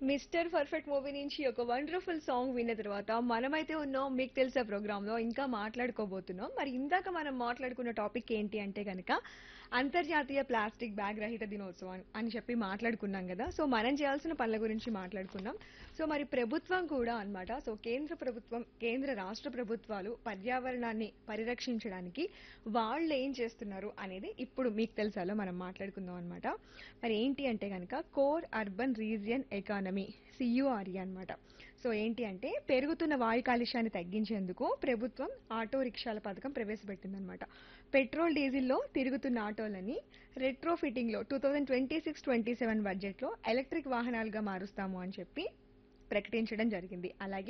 mister perfect movie నుంచి ఒక wonderful song విన్న తర్వాత మనమైతే ఉన్నాం మీకు తెలిసే ప్రోగ్రామ్ లో ఇంకా మాట్లాడుకోబోతున్నాం మరి ఇందాక మనం మాట్లాడుకున్న టాపిక్ ఏంటి అంటే కనుక అంతర్జాతీయ ప్లాస్టిక్ బ్యాగ్ రహిత దినోత్సవం అని చెప్పి మాట్లాడుకున్నాం కదా సో మనం చేయాల్సిన పనుల గురించి మాట్లాడుకున్నాం సో మరి ప్రభుత్వం కూడా అన్నమాట సో కేంద్ర ప్రభుత్వం కేంద్ర రాష్ట్ర ప్రభుత్వాలు పర్యావరణాన్ని పరిరక్షించడానికి వాళ్ళు ఏం చేస్తున్నారు అనేది ఇప్పుడు మీకు తెలుసాలో మనం మాట్లాడుకుందాం అనమాట మరి ఏంటి అంటే కనుక core urban region economy C U R E అన్నమాట సో ఏంటి అంటే పెరుగుతున్న వాయు కాలుష్యాన్ని తగ్గించేందుకు ప్రభుత్వం ఆటో రిక్షాల పథకం ప్రవేశపెట్టిందనమాట పెట్రోల్ డీజిల్లో తిరుగుతున్న ఆటోలని రెట్రో ఫిట్టింగ్లో two thousand twenty six twenty seven బడ్జెట్లో ఎలక్ట్రిక్ వాహనాలుగా మారుస్తాము అని చెప్పి ప్రకటించడం జరిగింది అలాగే